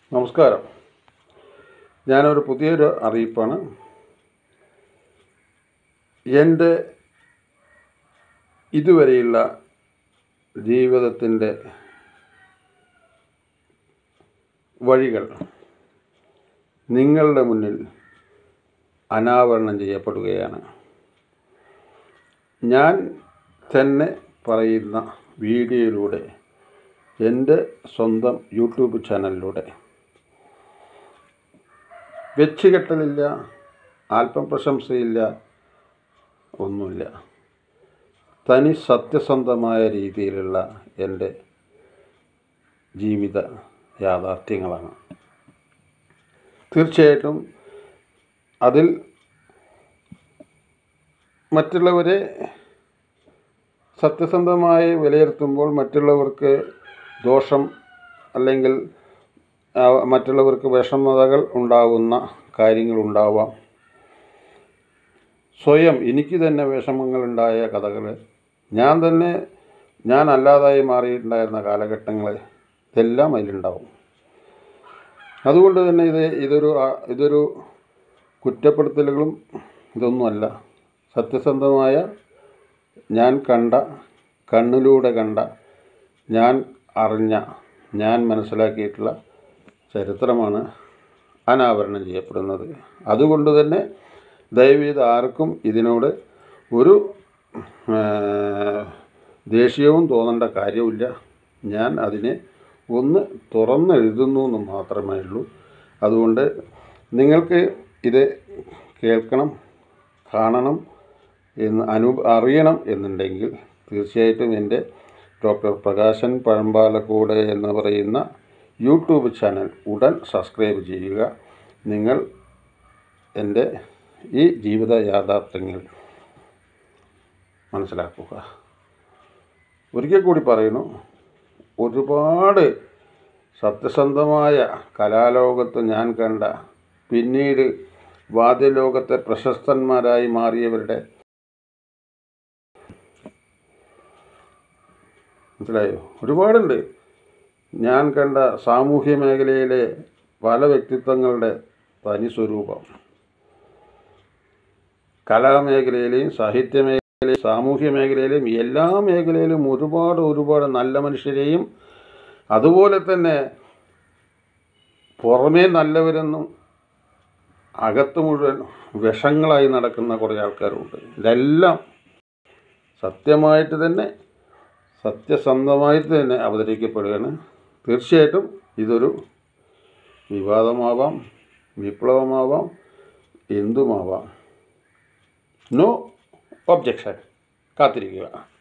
നമസ്കാരം ഞാനൊരു പുതിയൊരു അറിയിപ്പാണ് എൻ്റെ ഇതുവരെയുള്ള ജീവിതത്തിൻ്റെ വഴികൾ നിങ്ങളുടെ മുന്നിൽ അനാവരണം ചെയ്യപ്പെടുകയാണ് ഞാൻ തന്നെ പറയുന്ന വീഡിയോയിലൂടെ എൻ്റെ സ്വന്തം യൂട്യൂബ് ചാനലിലൂടെ വെച്ചുകെട്ടലില്ല ആൽപ്പം പ്രശംസയില്ല ഒന്നുമില്ല തനി സത്യസന്ധമായ രീതിയിലുള്ള എൻ്റെ ജീവിത യാഥാർത്ഥ്യങ്ങളാണ് തീർച്ചയായിട്ടും അതിൽ മറ്റുള്ളവരെ സത്യസന്ധമായി വിലയിരുത്തുമ്പോൾ മറ്റുള്ളവർക്ക് ദോഷം അല്ലെങ്കിൽ ആ, മറ്റുള്ളവർക്ക് വിഷമതകൾ ഉണ്ടാകുന്ന കാര്യങ്ങളുണ്ടാവാം സ്വയം എനിക്ക് തന്നെ വിഷമങ്ങളുണ്ടായ കഥകൾ ഞാൻ തന്നെ ഞാൻ അല്ലാതായി മാറിയിട്ടുണ്ടായിരുന്ന കാലഘട്ടങ്ങൾ ഇതെല്ലാം അതിലുണ്ടാവും അതുകൊണ്ട് തന്നെ ഇത് ഇതൊരു ആ- ഇതൊരു കുറ്റപ്പെടുത്തലുകളും ഇതൊന്നുമല്ല സത്യസന്ധമായ ഞാൻ കണ്ട കണ്ണിലൂടെ കണ്ട ഞാൻ അറിഞ്ഞ ഞാൻ മനസ്സിലാക്കിയിട്ടുള്ള ചരിത്രമാണ് അനാവരണം ചെയ്യപ്പെടുന്നത് അതുകൊണ്ട് തന്നെ ദയവീത് ആർക്കും ഇതിനോട് ഒരു ആ, ദേഷ്യവും തോന്നേണ്ട കാര്യമില്ല ഞാൻ അതിനെ ഒന്ന് തുറന്നെഴുതുന്നു എന്ന് മാത്രമേ ഉള്ളൂ അതുകൊണ്ട് നിങ്ങൾക്ക് ഇത് കേൾക്കണം കാണണം എന്ന് അനു അറിയണം എന്നുണ്ടെങ്കിൽ തീർച്ചയായിട്ടും എൻ്റെ ഡോക്ടർ പ്രകാശൻ പഴമ്പാലക്കൂട് എന്ന് പറയുന്ന യൂട്യൂബ് ചാനൽ ഉടൻ സബ്സ്ക്രൈബ് ചെയ്യുക നിങ്ങൾ എൻ്റെ ഈ ജീവിത യാഥാർത്ഥ്യങ്ങൾ മനസ്സിലാക്കുക ഒരിക്കൽ കൂടി പറയുന്നു ഒരുപാട് സത്യസന്ധമായ കലാലോകത്ത് ഞാൻ കണ്ട പിന്നീട് വാദ്യലോകത്തെ പ്രശസ്തന്മാരായി മാറിയവരുടെ മനസ്സിലായോ ഒരുപാടുണ്ട് ഞാൻ കണ്ട സാമൂഹ്യ മേഖലയിലെ പല വ്യക്തിത്വങ്ങളുടെ തനി സ്വരൂപം കലാമേഖലയിലെയും സാഹിത്യ മേഖലയിലെയും സാമൂഹ്യ മേഖലയിലെയും എല്ലാ മേഖലയിലും ഒരുപാട് ഒരുപാട് നല്ല മനുഷ്യരെയും അതുപോലെ തന്നെ പുറമേ നല്ലവരെന്നും അകത്ത് മുഴുവൻ വിഷങ്ങളായി നടക്കുന്ന കുറേ ആൾക്കാരുണ്ട് ഇതെല്ലാം സത്യമായിട്ട് തന്നെ സത്യസന്ധമായിട്ട് തന്നെ അവതരിക്കപ്പെടുകയാണ് തീർച്ചയായിട്ടും ഇതൊരു വിവാദമാവാം വിപ്ലവമാവാം എന്തുമാവാം നോ ഒബ്ജക്ഷൻ കാത്തിരിക്കുക